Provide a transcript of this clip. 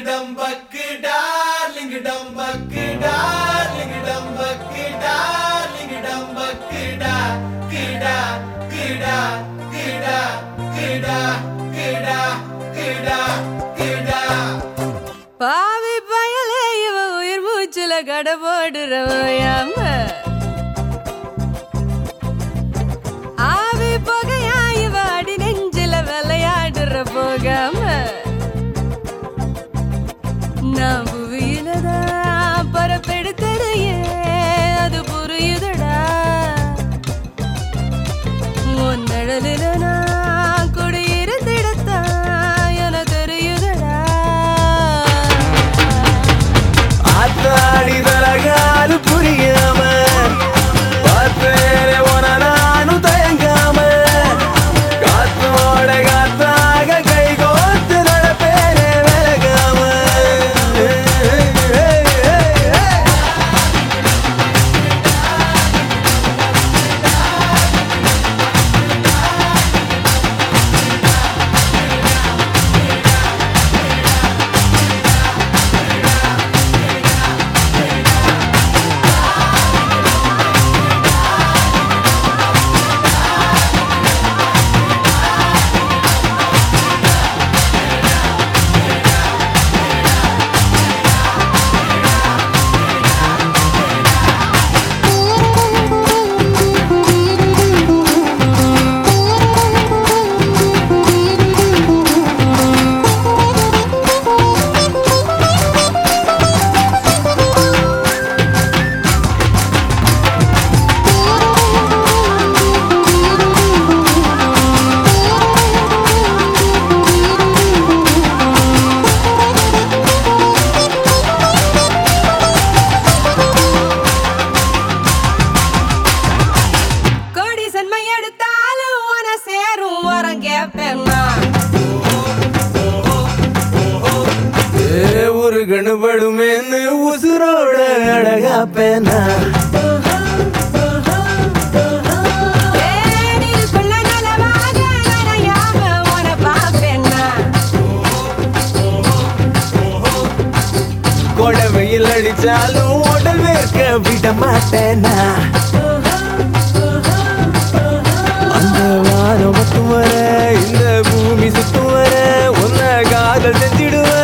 டம்பக்கு darling டம்பக்கு darling டம்பக்கு darling டம்பக்கு டா கிடா கிடா கிடா கிடா கிடா கிடா கிடா பாவி பயலே இவ உயிர் மூச்சுல கடை போடுறவையாம ஆவி புகையா இவ அடி நெஞ்சில விளையாடுற போகாம நான் புவியில தான் பரப்பெடுத்ததையே அது புரியுதடா உன் நிழலில நான் குடியிருந்திடத்தான் என தெரியுதடா ஆத்தாடி தலகாலு புரியாம பார்த்தேனே உன நானும் தயங்காம காத்தோட காத்தாக கை கோத்து நடப்பேனே விலகாம கோடி சன்மை எடுத்தாலும் உன சேரும் வரம் கேப்பேன் நான். ஏ ஒரு கணுபடுமேன்னு உசுரோட அழகா பேனா தேனிலுக்குள்ள நலமாக நனையாம உன பார்ப்பேன் நான். கொடை வெயில் அடிச்சாலும் உடல் வேர்க்க விட மாட்டேனா அந்த வானம் மட்டும் வர இந்த பூமி சுத்தும் வர உன்னை காதல் செஞ்சிடுவ